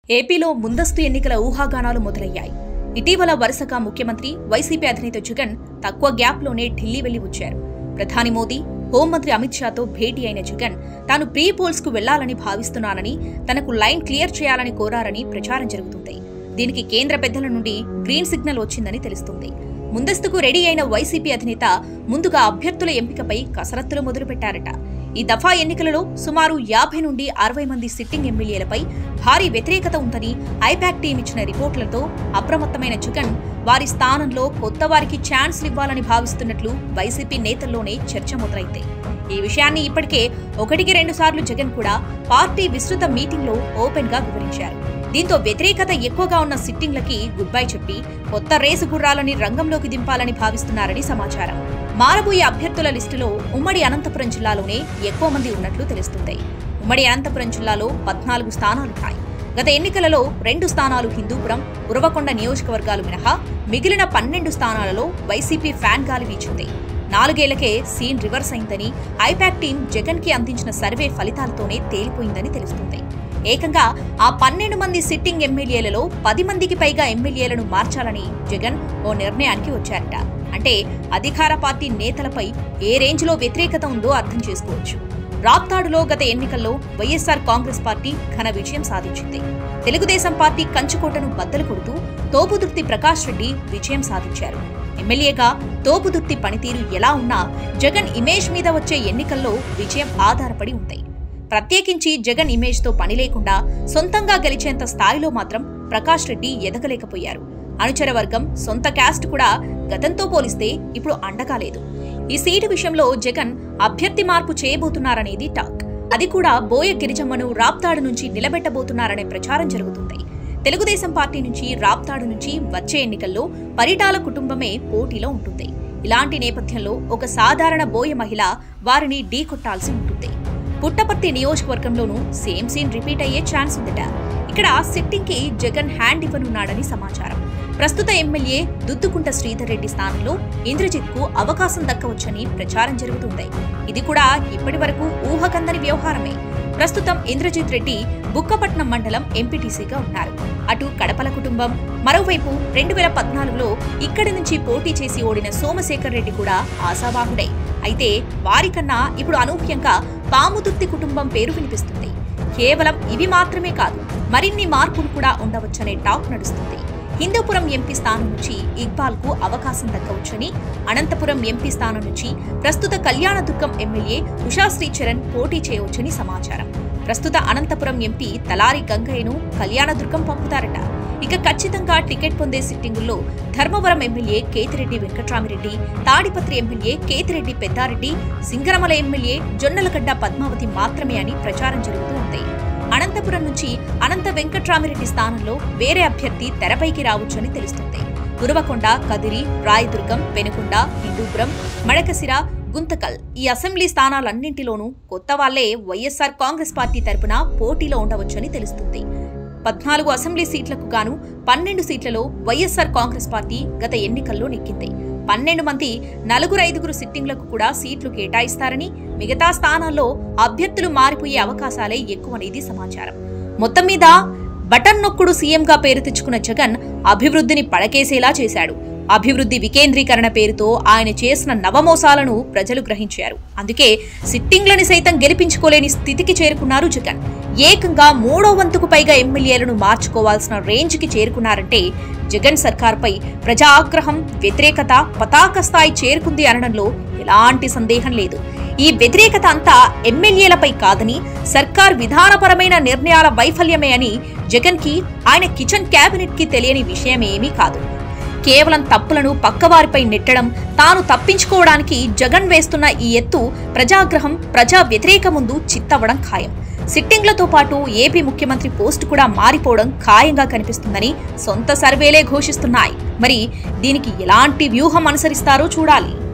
ఏపీలో ముందస్తు ఎన్నికల ఊహాగానాలు మొదలయ్యాయి ఇటీవల వరుసగా ముఖ్యమంత్రి వైసీపీ అధినేత జగన్ తక్కువ గ్యాప్లోనే ఢిల్లీ వెళ్లి వచ్చారు ప్రధాని మోదీ హోంమంత్రి అమిత్ షాతో భేటీ అయిన జగన్ తాను ప్రీ పోల్స్ కు వెళ్లాలని భావిస్తున్నానని తనకు లైన్ క్లియర్ చేయాలని కోరారని ప్రచారం జరుగుతుంది దీనికి కేంద్ర పెద్దల నుండి గ్రీన్ సిగ్నల్ వచ్చిందని తెలుస్తుంది ముందస్తుకు రెడీ అయిన వైసీపీ అధినేత ముందుగా అభ్యర్థుల ఎంపికపై కసరత్తులు మొదలుపెట్టారట ఈ దఫా ఎన్నికలలో సుమారు యాభై నుండి అరవై మంది సిట్టింగ్ ఎమ్మెల్యేలపై భారీ వ్యతిరేకత ఉందని ఐపాక్ టీం ఇచ్చిన రిపోర్టులతో అప్రమత్తమైన జగన్ వారి స్థానంలో కొత్త వారికి ఛాన్స్లు ఇవ్వాలని భావిస్తున్నట్లు వైసీపీ నేతల్లోనే చర్చ మొదలైంది ఈ విషయాన్ని ఇప్పటికే ఒకటికి రెండు సార్లు జగన్ కూడా పార్టీ విస్తృత మీటింగ్లో ఓపెన్ గా వివరించారు దీంతో వ్యతిరేకత ఎక్కువగా ఉన్న సిట్టింగ్లకి గుడ్ బై చెప్పి కొత్త రేసు గుర్రాలని రంగంలోకి దింపాలని భావిస్తున్నారని సమాచారం మారబోయే అభ్యర్థుల లిస్టులో ఉమ్మడి అనంతపురం జిల్లాలోనే ఎక్కువ మంది ఉన్నట్లు తెలుస్తుంది ఉమ్మడి అనంతపురం జిల్లాలో పద్నాలుగు స్థానాలున్నాయి గత ఎన్నికలలో రెండు స్థానాలు హిందూపురం ఉరవకొండ నియోజకవర్గాలు మినహా మిగిలిన పన్నెండు స్థానాలలో వైసీపీ ఫ్యాన్ గాలి వీచింది నాలుగేళ్లకే సీన్ రివర్స్ అయిందని ఐపాక్ టీం జగన్ కి అందించిన సర్వే ఫలితాలతోనే తేలిపోయిందని తెలుస్తుంది ఏకంగా ఆ పన్నెండు మంది సిట్టింగ్ ఎమ్మెల్యేలలో పది మందికి పైగా ఎమ్మెల్యేలను మార్చాలని జగన్ ఓ నిర్ణయానికి వచ్చారట అంటే అధికార పార్టీ నేతలపై ఏ రేంజ్లో వ్యతిరేకత ఉందో అర్థం చేసుకోవచ్చు రాప్తాడులో గత ఎన్నికల్లో వైఎస్సార్ కాంగ్రెస్ పార్టీ ఘన విజయం సాధించింది తెలుగుదేశం పార్టీ కంచుకోటను బద్దలు కొడుతూ తోపుదుర్తి ప్రకాష్ రెడ్డి విజయం సాధించారు ఎమ్మెల్యేగా తోపుదుర్తి పనితీరు ఎలా ఉన్నా జగన్ ఇమేజ్ మీద వచ్చే ఎన్నికల్లో విజయం ఆధారపడి ఉంటాయి ప్రత్యేకించి జగన్ ఇమేజ్తో పని లేకుండా సొంతంగా గెలిచేంత స్థాయిలో మాత్రం ప్రకాష్ రెడ్డి ఎదగలేకపోయారు అనుచర వర్గం సొంత క్యాస్ట్ కూడా గతంతో పోలిస్తే ఇప్పుడు అండగా లేదు ఈ సీటు విషయంలో జగన్ అభ్యర్థి మార్పు చేయబోతున్నారనేది టాక్ అది కూడా బోయ గిరిజమ్మను రాప్తాడు నుంచి నిలబెట్టబోతున్నారనే ప్రచారం జరుగుతుంది తెలుగుదేశం పార్టీ నుంచి రాప్తాడు నుంచి వచ్చే ఎన్నికల్లో పరిటాల కుటుంబమే పోటీలో ఉంటుంది ఇలాంటి నేపథ్యంలో ఒక సాధారణ బోయ మహిళ వారిని ఢీకొట్టాల్సి ఉంటుంది పుట్టపర్తి నియోజకవర్గంలోనూ సేమ్ సీన్ రిపీట్ అయ్యే ఛాన్స్ ఉందట ఇక్కడ సిట్టింగ్ కి జగన్ హ్యాండ్ ఇవ్వనున్నాడని సమాచారం ప్రస్తుత ఎమ్మెల్యే దుద్దుకుంట శ్రీధర్ రెడ్డి స్థానంలో ఇంద్రజిత్ కు అవకాశం దక్కవచ్చని ప్రచారం జరుగుతుంది ఇది కూడా ఇప్పటి వరకు ఊహకందని వ్యవహారమే ప్రస్తుతం ఇంద్రజిత్ రెడ్డి బుక్కపట్నం మండలం ఎంపీటీసీగా ఉన్నారు అటు కడపల కుటుంబం మరోవైపు రెండు వేల పద్నాలుగులో ఇక్కడి నుంచి పోటీ చేసి ఓడిన సోమశేఖర్ రెడ్డి కూడా ఆశావాహుడే అయితే వారికన్నా ఇప్పుడు అనూహ్యంగా పాముదుర్తి కుటుంబం పేరు వినిపిస్తుంది కేవలం ఇవి మాత్రమే కాదు మరిన్ని మార్పులు కూడా ఉండవచ్చనే టాక్ నడుస్తుంది హిందూపురం ఎంపీ స్థానం నుంచి ఇక్బాల్ కు అవకాశం దక్కవచ్చని అనంతపురం ఎంపీ స్థానం నుంచి ప్రస్తుత కళ్యాణదుర్గం ఎమ్మెల్యే ఉషాశ్రీ చరణ్ పోటీ చేయవచ్చని సమాచారం ప్రస్తుత అనంతపురం ఎంపీ తలారి గంగయ్యను కళ్యాణదుర్గం పంపుతారట ఇక ఖచ్చితంగా టికెట్ పొందే సిట్టింగుల్లో Dharmavaram MLA Ketireddy Venkatramireddy Tadipatri MLA Ketireddy Peddareddy Singaramala MLA Jonnalagadda Padmavathi మాత్రమే అని ప్రచారం జరుగుతూ ఉంది అనంతపురం నుంచి అనంత వెంకట్రామిరెడ్డి స్థానంలో వేరే అభ్యర్థి తెరపైకి రావచ్చని తెలుస్తుంది గురవకొండ కదిరి రాయదుర్గం పెనుకొండ హిందూపురం మడకసిర గుంతకల్ ఈ అసెంబ్లీ స్థానాలన్నింటిలోనూ కొత్త వాళ్లే వైఎస్సార్ కాంగ్రెస్ పార్టీ తరపున పోటీలో ఉండవచ్చని తెలుస్తుంది పద్నాలుగు అసెంబ్లీ సీట్లకు గాను పన్నెండు సీట్లలో వైఎస్సార్ కాంగ్రెస్ పార్టీ గత ఎన్నికల్లో నెక్కింది పన్నెండు మంది నలుగురు ఐదుగురు సిట్టింగ్లకు కూడా సీట్లు కేటాయిస్తారని మిగతా స్థానాల్లో అభ్యర్థులు మారిపోయే అవకాశాలే ఎక్కువనేది సమాచారం మొత్తం మీద బటన్ నొక్కుడు సీఎంగా పేరు తెచ్చుకున్న జగన్ అభివృద్ధిని పడకేసేలా చేశాడు అభివృద్ధి వికేంద్రీకరణ పేరుతో ఆయన చేసిన నవమోసాలను ప్రజలు గ్రహించారు అందుకే సిట్టింగ్లని సైతం గెలిపించుకోలేని స్థితికి చేరుకున్నారు జగన్ ఏకంగా మూడో వంతుకు పైగా ఎమ్మెల్యేలను మార్చుకోవాల్సిన రేంజ్కి చేరుకున్నారంటే జగన్ సర్కార్పై ప్రజా ఆగ్రహం వ్యతిరేకత పతాక స్థాయి చేరుకుంది అనడంలో ఎలాంటి సందేహం లేదు ఈ వ్యతిరేకత అంతా ఎమ్మెల్యేలపై కాదని సర్కార్ విధానపరమైన నిర్ణయాల వైఫల్యమే అని జగన్ కి ఆయన కిచెన్ క్యాబినెట్ కి తెలియని విషయమేమీ కాదు కేవలం తప్పులను పక్కవారిపై నెట్టడం తాను తప్పించుకోవడానికి జగన్ వేస్తున్న ఈ ఎత్తు ప్రజాగ్రహం ప్రజా వ్యతిరేక ముందు చిత్తవడం ఖాయం సిట్టింగ్లతో పాటు ఏపీ ముఖ్యమంత్రి పోస్టు కూడా మారిపోవడం ఖాయంగా కనిపిస్తుందని సొంత సర్వేలే ఘోషిస్తున్నాయి మరి దీనికి ఎలాంటి వ్యూహం అనుసరిస్తారో చూడాలి